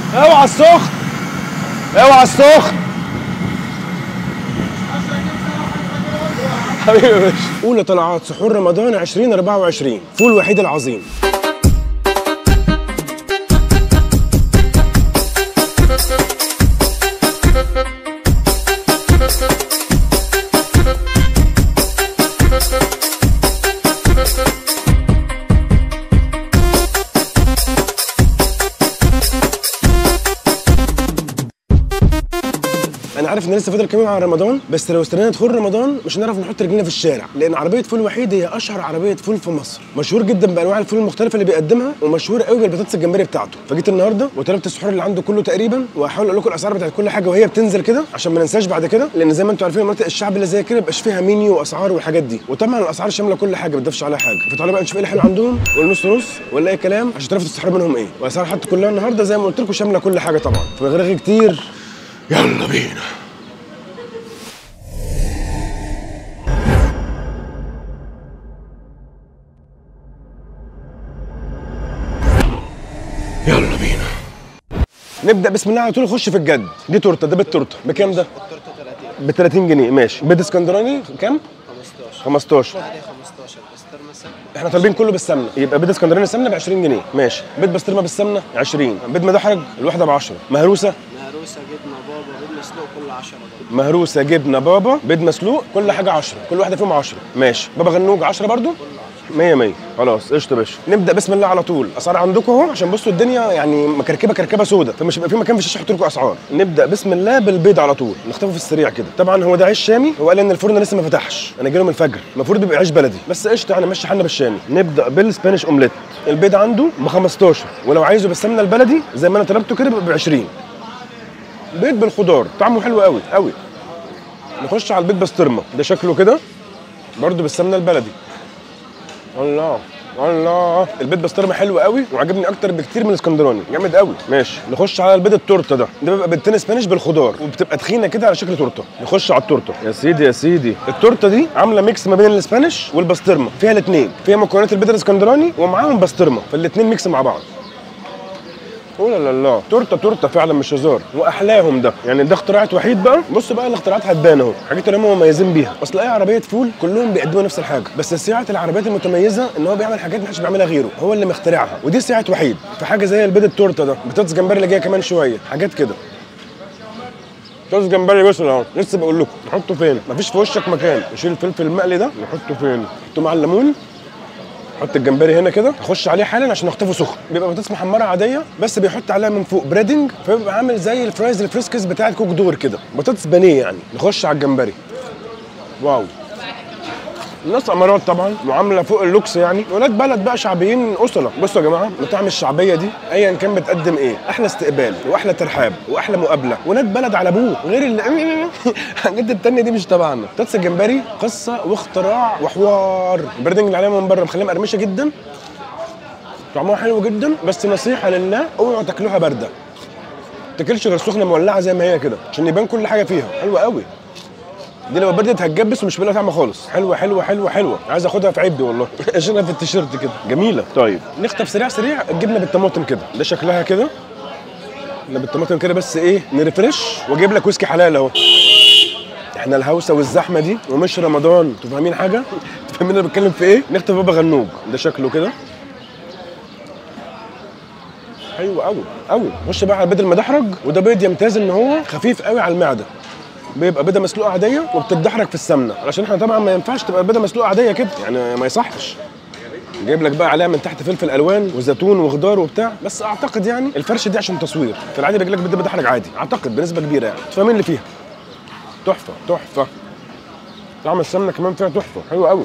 اوعى السخن اوعى السخن حبيبي يا باشا اولى طلعات سحور رمضان 2024 فول وحيد العظيم انا عارف ان لسه فاضل كام يوم على رمضان بس لو استنينا دخول رمضان مش هنعرف نحط رجلنا في الشارع لان عربيه فول وحيد هي اشهر عربيه فول في مصر مشهور جدا بانواع الفول المختلفه اللي بيقدمها ومشهور قوي بالبطاطس الجمبري بتاعته فجيت النهارده وطلبت السحور اللي عنده كله تقريبا وهحاول اقول لكم الاسعار بتاعت كل حاجه وهي بتنزل كده عشان ما ننساش بعد كده لان زي ما انتم عارفين مناطق الشعب اللي زي كده مبقاش فيها منيو واسعار والحاجات دي وطبعا الاسعار شامله كل حاجه ما تضيفش عليها حاجه فتعالوا بقى نشوف ايه الحلو عندهم والنص نص ولا اي كلام عشان تعرفوا تستحروا منهم ايه والاسعار حتى كلها النهارده زي ما قلت لكم شامله كل حاجه طبعا فمن غير رغي كتير يلا بينا يلا بينا نبدا بسم الله على طول نخش في الجد دي تورته ده بالتورته بكام ده التورته 30 ب 30 جنيه ماشي بيض اسكندراني كام 15 15 واحده 15 بسترمه سمنه احنا طالبين كله بالسمنه يبقى بيض اسكندراني سمنه ب 20 جنيه ماشي بيض بسطرمه بالسمنه 20 بيض مدحرج الواحده ب 10 مهروسه مهروسه جبنه بابا بيض مسلوق كل 10 برضه مهروسه جبنه بابا بيض مسلوق كل حاجه 10 كل واحده فيهم 10 ماشي بابا غنوج 10 برضو 100 100 خلاص قشطه يا باشا نبدا بسم الله على طول اسعار عندكم اهو عشان بصوا الدنيا يعني مكركبه كركبه سودا فمش هيبقى في مكان في الشاشه احط لكم اسعار نبدا بسم الله بالبيض على طول نخطفه في السريع كده طبعا هو ده عيش شامي هو قال ان الفرن لسه ما فتحش انا جاي من الفجر المفروض بيبقى عيش بلدي بس قشطه يعني ماشي حالنا بالشامي نبدا بالسبانيش اومليت البيض عنده ب 15 ولو عايزه بالسمنه البلدي زي ما انا طلبته كده بيبقى ب 20 بيض بالخضار طعمه حلو قوي قوي نخش على البيض بسطرمه ده شكله كده برضو بالسمنه البلدي الله الله البيض بسطرمه حلو قوي وعجبني اكتر بكتير من الاسكندراني جامد قوي ماشي نخش على البيض التورته ده ده بيبقى بيضتين اسبانيش بالخضار وبتبقى تخينه كده على شكل تورته نخش على التورته يا سيدي يا سيدي التورته دي عامله ميكس ما بين الاسبانيش والبسطرمه فيها الاثنين فيها مكونات البيض الاسكندراني ومعاهم بسطرمه فالاثنين ميكس مع بعض اوه لا لا لا تورته تورته فعلا مش هزار واحلاهم ده يعني ده اختراعات وحيد بقى بص بقى الاختراعات هتبان اهو الحاجات اللي هم مميزين بيها اصل اي عربيه فول كلهم بيقدموا نفس الحاجه بس سعه العربيات المتميزه ان هو بيعمل حاجات محدش بيعملها غيره هو اللي مخترعها ودي سعه وحيد في حاجه زي البيض التورته ده بطاطس جمبري اللي جايه كمان شويه حاجات كده بطاطس جمبري بس اهو لسه بقول لكم نحطه فين مفيش في وشك مكان نشيل الفلفل المقلي ده نحطه فين نحطه مع الليمون حط الجمبري هنا كده اخش عليه حالا عشان اخطفه سخن بيبقى بطاطس محمره عاديه بس بيحط عليها من فوق بريدنج فبيبقى عامل زي الفرايز الفريسكس بتاعت كوك دور كده بطاطس بانيه يعني نخش على الجمبري واو الناس امارات طبعا معامله فوق اللوكس يعني ولاد بلد بقى شعبيين اصله بصوا يا جماعه مطاعم الشعبيه دي ايا كان بتقدم ايه احلى استقبال واحلى ترحاب واحلى مقابله ولاد بلد على ابوه غير اللي الحاجات التانيه دي مش تبعنا بطاطس الجمبري قصه واختراع وحوار البريدنج اللي عليها من بره مخليها مقرمشه جدا طعمها حلو جدا بس نصيحه لله اوعوا تاكلوها بارده ما تاكلش غير سخنه مولعه زي ما هي كده عشان يبان كل حاجه فيها حلوه قوي دي لو بردت هتجبس ومش بلا طعم خالص حلوه حلوه حلوه حلوه عايز اخدها في عبي والله عشانها في التيشيرت كده جميله طيب نخطف سريع سريع الجبنه بالطماطم كده ده شكلها كده احنا بالطماطم كده بس ايه نرفرش واجيب لك ويسكي حلال اهو احنا الهوسه والزحمه دي ومش رمضان انتوا فاهمين حاجه انتوا فاهمين انا بتكلم في ايه نخطف بابا غنوج ده شكله كده حلو قوي قوي خش بقى على البيض المدحرج وده بيض يمتاز ان هو خفيف قوي على المعده بيبقى بيضه مسلوقه عاديه وبتتدحرج في السمنه علشان احنا طبعا ما ينفعش تبقى البيضه مسلوقه عاديه كده يعني ما يصحش جايب لك بقى عليها من تحت فلفل الوان وزيتون وخضار وبتاع بس اعتقد يعني الفرش دي عشان تصوير في العادي بيجي لك بيضه مدحرج عادي اعتقد بنسبه كبيره يعني انتوا فاهمين اللي فيها تحفه تحفه طعم السمنه كمان فيها تحفه حلو قوي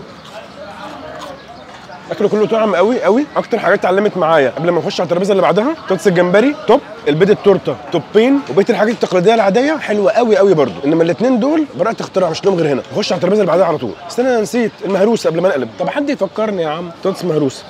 اكله كله طعم قوي قوي اكتر حاجات اتعلمت معايا قبل ما نخش على الترابيزه اللي بعدها بطاطس الجمبري توب البيض التورته توبين وبقيه الحاجات التقليديه العاديه حلوه قوي قوي برضو انما الاثنين دول براءه اختراع مش لهم غير هنا نخش على الترابيزه اللي بعدها على طول استنى انا نسيت المهروسه قبل ما نقلب طب حد يفكرني يا عم بطاطس مهروسه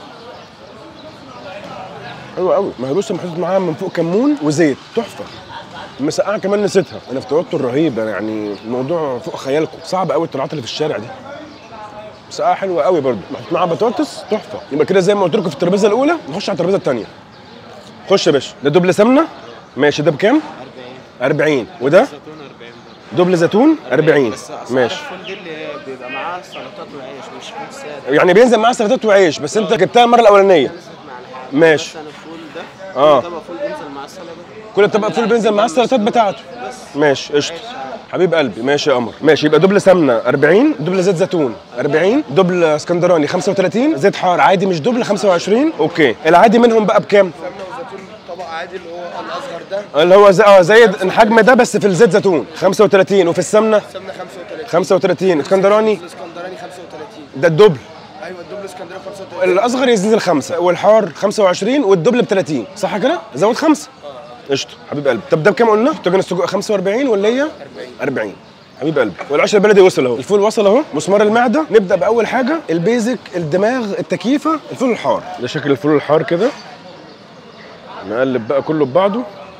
حلوه قوي مهروسه محطوط معاها من فوق كمون وزيت تحفه المسقعه كمان نسيتها انا في توتر رهيب أنا يعني الموضوع فوق خيالكم صعب قوي الطلعات اللي في الشارع دي مسقعه حلوه قوي برضو محطوط معاها بطاطس تحفه يبقى كده زي ما قلت لكم في الترابيزه الاولى نخش على الترابيزه الثانيه خش يا باشا ده دبل سمنه ماشي ده بكام 40 40 وده زيتون 40 برضه دبل زيتون 40 بس أسعار ماشي الفول دي اللي هي بيبقى معاها سلطات وعيش مش فول ساده يعني بينزل معاه سلطات وعيش بس انت جبتها المره الاولانيه نزلت مع الحاجة ماشي. مثلا الفول ده آه. طبق فول بينزل مع السلطه كل طبق فول بينزل معاه السلطات بتاعته بس ماشي قشطه حبيب قلبي ماشي يا قمر ماشي يبقى دبل سمنه 40 دبل زيت زيتون 40 دبل اسكندراني 35 زيت حار عادي مش دبل 25 اوكي العادي منهم بقى بكام سمنه وزيتون طبق عادي اللي هو الاصغر ده اللي هو زي اه زي الحجم ده بس في الزيت زيتون 35 وفي السمنه سمنه 35 35 اسكندراني الاسكندراني 35 ده الدبل ايوه الدبل اسكندريه 35 الاصغر ينزل خمسه والحار 25 والدبل ب 30 صح كده؟ زود خمسه قشطه حبيب قلبي طب ده بكام قلنا؟ طاجن السجق 45 ولا هي؟ 40 40 حبيب قلبي والعيش البلدي وصل اهو الفول وصل اهو مسمار المعده نبدا باول حاجه البيزك الدماغ التكييفه الفول الحار ده شكل الفول الحار كده نقلب بقى كله ببعضه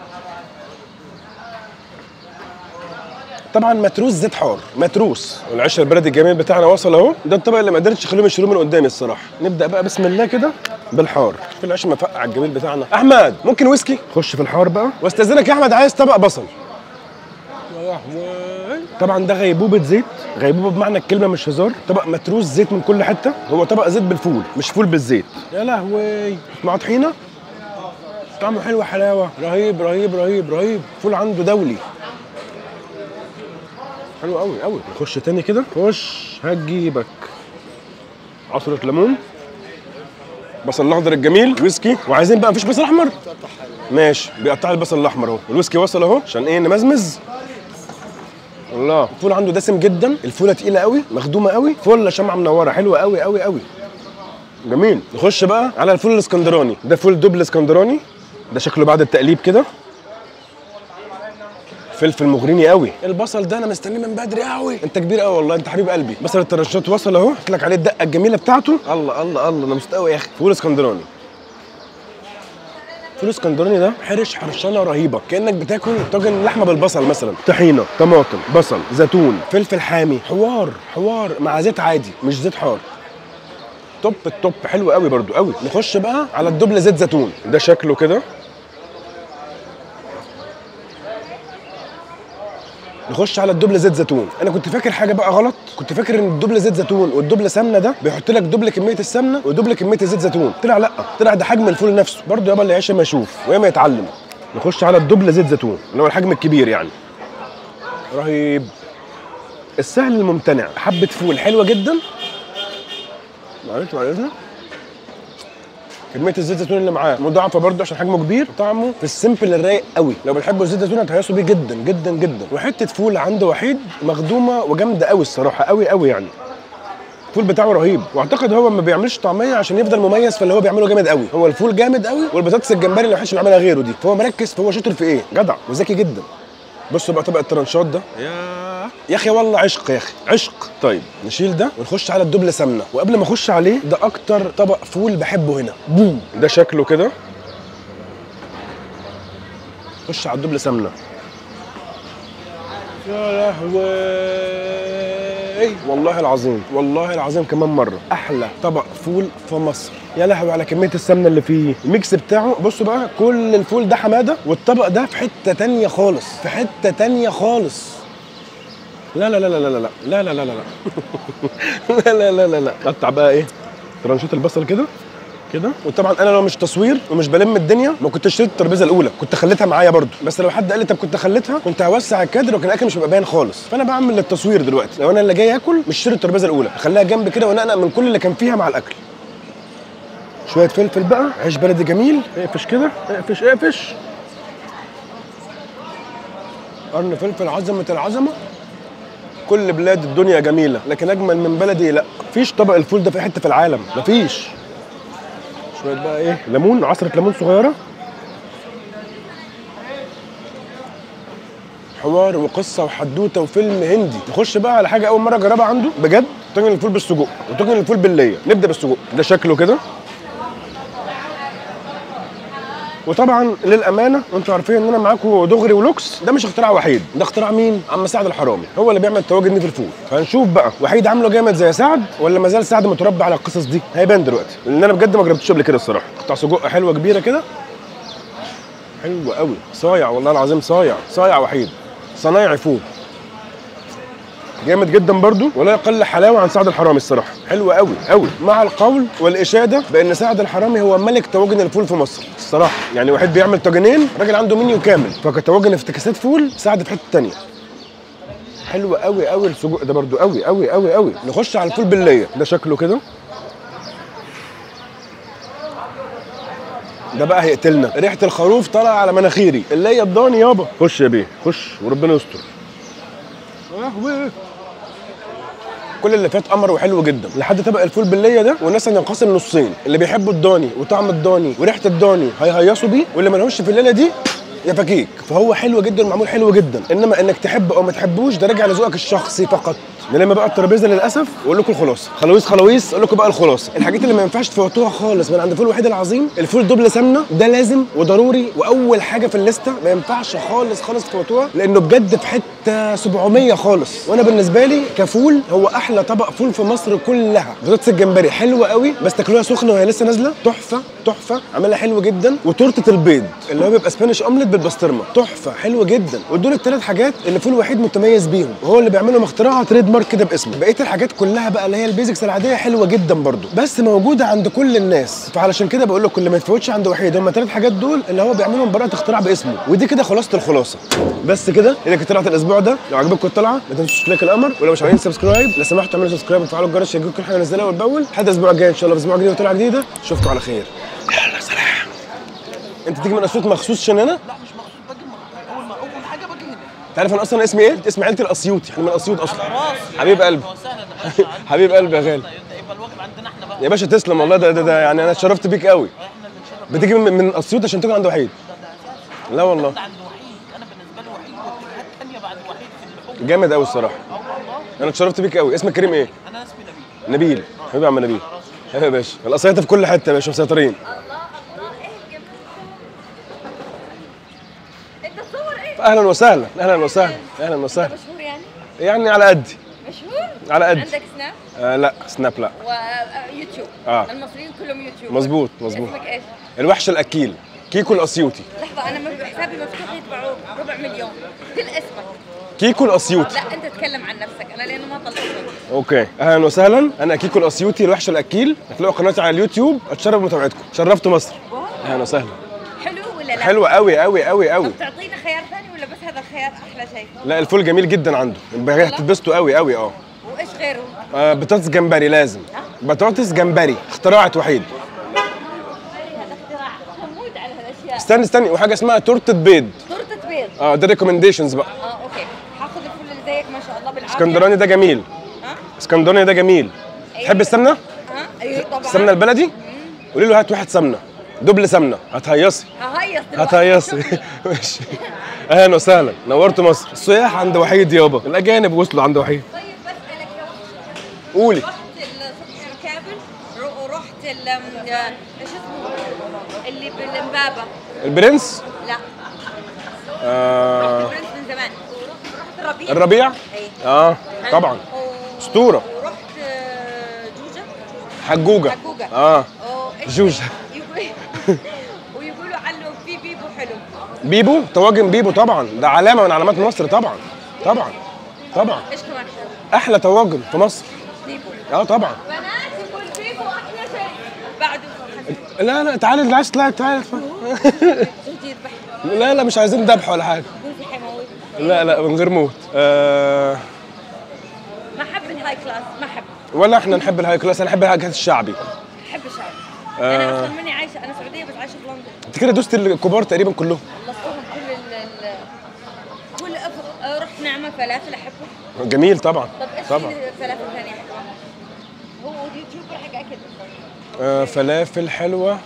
طبعا متروس زيت حار متروس والعيش البلدي الجميل بتاعنا وصل اهو ده الطبق اللي ما قدرتش اخليهم يشيلوه من قدامي الصراحه نبدا بقى بسم الله كده بالحار في العيش المفقع الجميل بتاعنا احمد ممكن ويسكي خش في الحار بقى واستاذنك يا احمد عايز طبق بصل يا لهوي طبعا ده غيبوبه زيت غيبوبه بمعنى الكلمه مش هزار طبق متروس زيت من كل حته هو طبق زيت بالفول مش فول بالزيت يا لهوي مع طحينه طعمه حلو حلاوه رهيب رهيب رهيب رهيب فول عنده دولي حلو قوي قوي نخش تاني كده خش هتجيبك عصرة ليمون بصل الاخضر الجميل ويسكي وعايزين بقى مفيش بصل احمر ماشي بيقطع لي البصل الاحمر اهو الويسكي وصل اهو عشان ايه نمزمز الله الفول عنده دسم جدا الفوله تقيله قوي مخدومه قوي فله شمعه منوره حلوه قوي قوي قوي جميل نخش بقى على الفول الاسكندراني ده فول دبل اسكندراني ده شكله بعد التقليب كده فلفل مغريني قوي البصل ده انا مستنيه من بدري قوي انت كبير قوي والله انت حبيب قلبي بصل الترشات وصل اهو قلت لك عليه الدقه الجميله بتاعته الله الله الله انا مستوي يا اخي فول اسكندراني فول اسكندراني ده حرش حرشانه رهيبه كانك بتاكل طاجن لحمه بالبصل مثلا طحينه طماطم بصل زيتون فلفل حامي حوار حوار مع زيت عادي مش زيت حار توب التوب حلو قوي برضو قوي نخش بقى على الدبل زيت زيتون ده شكله كده نخش على الدبل زيت زيتون انا كنت فاكر حاجه بقى غلط كنت فاكر ان الدبل زيت زيتون والدبل سمنه ده بيحط لك دبل كميه السمنه ودبل كميه الزيت زيتون طلع لا طلع ده حجم الفول نفسه برضه يابا اللي يعيش ما يشوف ويا ما يتعلم نخش على الدبل زيت زيتون اللي هو الحجم الكبير يعني رهيب السهل الممتنع حبه فول حلوه جدا معلش معلش كميه الزيت زيتون اللي معاه مضاعفه برضه عشان حجمه كبير طعمه في السيمبل الرايق قوي لو بتحبوا الزيت زيتون هتهيصوا بيه جدا جدا جدا وحته فول عنده وحيد مخدومه وجامده قوي الصراحه قوي قوي يعني الفول بتاعه رهيب واعتقد هو ما بيعملش طعميه عشان يفضل مميز في اللي هو بيعمله جامد قوي هو الفول جامد قوي والبطاطس الجمبري اللي محدش بيعملها غيره دي فهو مركز فهو شاطر في ايه جدع وذكي جدا بصوا بقى طبق الترنشات ده يا يا اخي والله عشق يا اخي عشق طيب نشيل ده ونخش على الدبل سمنه وقبل ما اخش عليه ده اكتر طبق فول بحبه هنا بوم ده شكله كده خش على الدبل سمنه يا لهوي والله العظيم والله العظيم كمان مره احلى طبق فول في مصر يا لهوي على كميه السمنه اللي فيه الميكس بتاعه بصوا بقى كل الفول ده حماده والطبق ده في حته تانية خالص في حته تانية خالص لا لا لا لا لا لا لا لا لا لا لا لا لا لا لا قطع بقى ايه ترانشات البصل كده كده وطبعا انا لو مش تصوير ومش بلم الدنيا ما كنتش اشتريت الترابيزه الاولى كنت خليتها معايا برضو بس لو حد قال لي طب كنت خليتها كنت هوسع الكادر وكان الاكل مش هيبقى باين خالص فانا بعمل للتصوير دلوقتي لو انا اللي جاي اكل مش شاري الترابيزه الاولى اخليها جنب كده ونقنق من كل اللي كان فيها مع الاكل شويه فلفل بقى عيش بلدي جميل اقفش كده اقفش اقفش قرن فلفل عظمه العظمه كل بلاد الدنيا جميله لكن اجمل من بلدي لا مفيش طبق الفول ده في أي حته في العالم مفيش شويه بقى ايه ليمون عصره ليمون صغيره حوار وقصه وحدوته وفيلم هندي نخش بقى على حاجه اول مره اجربها عنده بجد طاجن الفول بالسجق وطاجن الفول بالليه نبدا بالسجق ده شكله كده وطبعا للامانه وانتوا عارفين ان انا معاكم دغري ولوكس ده مش اختراع وحيد ده اختراع مين عم سعد الحرامي هو اللي بيعمل التواجد دي في الفول فهنشوف بقى وحيد عامله جامد زي سعد ولا ما زال سعد متربع على القصص دي هيبان دلوقتي لان انا بجد ما جربتوش قبل كده الصراحه قطع سجق حلوه كبيره كده حلو قوي صايع والله العظيم صايع صايع وحيد صنايعي فول جامد جدا برضو ولا يقل حلاوه عن سعد الحرامي الصراحه حلو قوي قوي مع القول والاشاده بان سعد الحرامي هو ملك طواجن الفول في مصر الصراحه يعني واحد بيعمل طاجنين راجل عنده منيو كامل فكطواجن افتكاسات فول سعد في حته تانية حلو قوي قوي السجق ده برضو قوي قوي قوي قوي نخش على الفول بالليه ده شكله كده ده بقى هيقتلنا ريحه الخروف طالعه على مناخيري اللي الضاني يابا خش يا بيه خش وربنا يستر لهوي. كل اللي فات قمر وحلو جدا لحد طبق الفول بالليه ده والناس هننقسم نصين اللي بيحبوا الضاني وطعم الضاني وريحه الضاني هيهيصوا بيه واللي ملهوش في الليله دي يا فكيك فهو حلو جدا ومعمول حلو جدا انما انك تحب او ما تحبوش ده راجع لذوقك الشخصي فقط نلم بقى الترابيزه للاسف واقول لكم الخلاصه خلاويص خلاويص اقول لكم بقى الخلاصه الحاجات اللي ما ينفعش تفوتوها خالص من عند فول الوحيد العظيم الفول دبل سمنه ده لازم وضروري واول حاجه في الليسته ما ينفعش خالص خالص تفوتوها لانه بجد في حته 700 خالص وانا بالنسبه لي كفول هو احلى طبق فول في مصر كلها بطاطس الجمبري حلوه قوي بس تاكلوها سخنه وهي لسه نازله تحفه تحفه عاملها حلو جدا وتورته البيض اللي هو بيبقى سبانيش اومليت بالبسطرمه تحفه حلوه جدا ودول الثلاث حاجات اللي فول وحيد متميز بيهم وهو اللي بيعملهم اختراعها تريد مارك كده باسمه بقيه الحاجات كلها بقى اللي هي البيزكس العاديه حلوه جدا برضو بس موجوده عند كل الناس فعلشان كده بقول لك اللي ما يتفوتش عند وحيد هم الثلاث حاجات دول اللي هو بيعملهم براءه اختراع باسمه ودي كده خلاصه الخلاصه بس كده هي كانت طلعه الاسبوع ده لو عجبكم الطلعه ما تنسوش تلاقي القمر ولو مش عاملين سبسكرايب لو سمحتوا اعملوا سبسكرايب وتفعلوا الجرس عشان يجيكم كل حاجه ننزلها اول باول لحد الاسبوع الجاي ان شاء الله في اسبوع جديد وطلعه جديده اشوفكم على خير يلا سلام انت تيجي من اسيوط مخصوص عشان انا لا مش مقصود باجي م- اول ما اول حاجه باجي هنا تعرف انا اصلا اسمي ايه اسم عيلتي الاسيوطي احنا من اسيوط اصلا على راسي حبيب قلبي وسهلا يا باشا عندنا. حبيب قلبي يا غالي يبقى الواجب عندنا احنا بقى يا باشا تسلم والله ده, ده, ده يعني انا اتشرفت بيك قوي احنا اللي نشرف بتيجي من, من اسيوط عشان تيجي عند وحيد لا والله ده عند وحيد انا بالنسبه لي وحيد واتجاهات ثانيه بعد وحيد في اللحوم جامد قوي الصراحه اه والله انا اتشرفت بيك قوي اسمك كريم ايه انا اسمي نبيل نبيل حبيبي يا عم نبيل حبيبي يا باشا القصايطه في كل حته يا باشا مسيطرين انت تصور ايه؟ اهلا وسهلا اهلا وسهلا اهلا وسهلا مشهور يعني؟ يعني على قدي مشهور؟ على قدي عندك سناب آه لا سناب لا ويوتيوب آه. المصريين كلهم يوتيوب مظبوط مظبوط اسمك ايش؟ الوحش الاكيل كيكو الاسيوطي لحظة أنا م- حسابي مفتوح يتبعوا ربع مليون قل اسمك كيكو الاسيوطي لا أنت تتكلم عن نفسك أنا لأنه ما طلعت اسمك اوكي اهلا وسهلا انا كيكو الاسيوطي الوحش الاكيل هتلاقوا قناتي على اليوتيوب اتشرف بمتابعتكم شرفت مصر اهلا وسهلا حلو ولا لا؟ حلو قوي قوي قوي قوي طب تعطينا خيار ثاني ولا بس هذا الخيار أحلى شيء؟ لا الفول جميل جدا عنده هتتبسطوا قوي قوي اه وإيش غيره؟ آه، بطاطس جمبري لازم بطاطس جمبري اختراعة وحيد هذا اختراع حمود على هالأشياء استني استني وحاجه اسمها تورته بيض تورتة بيض اه ده ريكومنديشنز بقى اه اوكي هاخذ الفل اللي زيك ما شاء الله بالعافيه اسكندراني ده جميل ها اسكندراني ده جميل تحب السمنه ها ايوه طبعا السمنه البلدي قولي له هات واحد سمنه دبل سمنه هتهيصي ههيص دلوقتي. هتهيصي ماشي اهلا وسهلا نورت مصر السياح عند وحيد يابا الاجانب وصلوا عند وحيد طيب بسألك يا وحش قولي رحت صبحي الكابل رو- ورحت ال ايش اسمه اللي بالامبابه البرنس لا آه رحت برنس من زمان رحت الربيع الربيع اي اه طبعا و- أسطورة. ورحت آه، جوجة حجوجه حجوجة اه وإيش- جوجة. يقول- ويقولوا عنه في بيبو حلو بيبو طواجن بيبو طبعا ده علامه من علامات مصر طبعا طبعا طبعا ايش كمان حلو؟ احلى طواجن في مصر بيبو اه طبعا بنات يقول بيبو احلى شيء بعده لا لا تعالي اللي عايز تطلعي تعالي انت يذبح لا لا مش عايزين ذبح ولا حاجه جوزي حيموت لا لا من غير موت آه ما احب الهاي كلاس ما احب ولا احنا نحب الهاي كلاس انا احب الهاي كلاس الشعبي احب الشعب آه. انا اصلا ماني عايشه انا سعوديه بس عايشه في لندن انت كده دوست الكبار تقريبا كلهم خلصتهم كل ال ال كل أف- آه، رحت نعمه فلافل احبه جميل طبعا طب ايش طبعا في فلافل ثانيه احبها؟ هو يوتيوبر حق اكل آه فلافل حلوه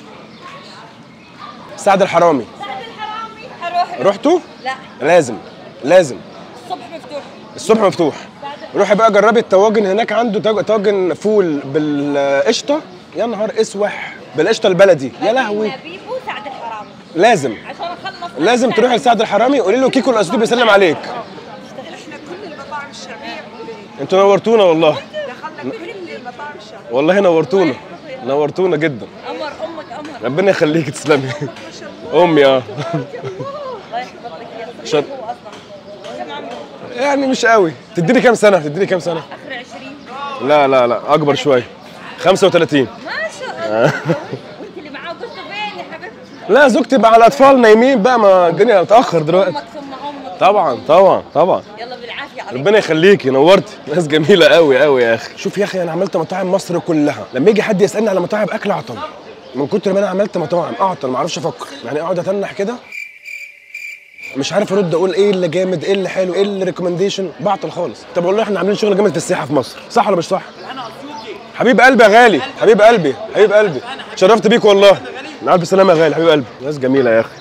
سعد الحرامي سعد الحرامي حروح رحتوا لا لازم لازم الصبح مفتوح الصبح مفتوح روحي بقى جربي الطواجن هناك عنده طاج- طاجن فول بالقشطه يا نهار اسوح بالقشطه البلدي يا لهوي بيبو سعد الحرامي لازم عشان اخلص لازم تروحي لسعد الحرامي قولي له كيكو الاسيوطي بيسلم عليك احنا كل المطاعم الشعبيه انتوا نورتونا والله دخلنا كل المطاعم الشعبيه والله نورتونا نورتونا جدا قمر امك قمر ربنا يخليك تسلمي ما شاء الله امي اه الله يحفظ لك يا شد. هو اصلا كم عمره؟ يعني مش قوي تديني كام سنه تديني كام سنه اخر 20 لا لا لا اكبر شويه 35 ما شاء الله وانت اللي معاه قصه فين يا حبيبتي؟ لا زوجتي مع الاطفال نايمين بقى ما الدنيا متاخر دلوقتي امك ثم امك طبعا طبعا طبعا يلا بالعافيه عليك ربنا يخليكي نورتي ناس جميله قوي قوي يا اخي شوف يا اخي انا عملت مطاعم مصر كلها لما يجي حد يسالني على مطاعم اكل اعطل من كتر ما انا عملت مطاعم اعطل ما اعرفش افكر يعني اقعد اتنح كده مش عارف ارد اقول ايه اللي جامد ايه اللي حلو ايه اللي ريكومنديشن بعطل خالص طب والله احنا عاملين شغل جامد في السياحه في مصر صح ولا مش صح حبيب قلبي يا غالي حبيب قلبي حبيب قلبي شرفت بيك والله مع الف سلامه يا غالي حبيب قلبي ناس جميله يا اخي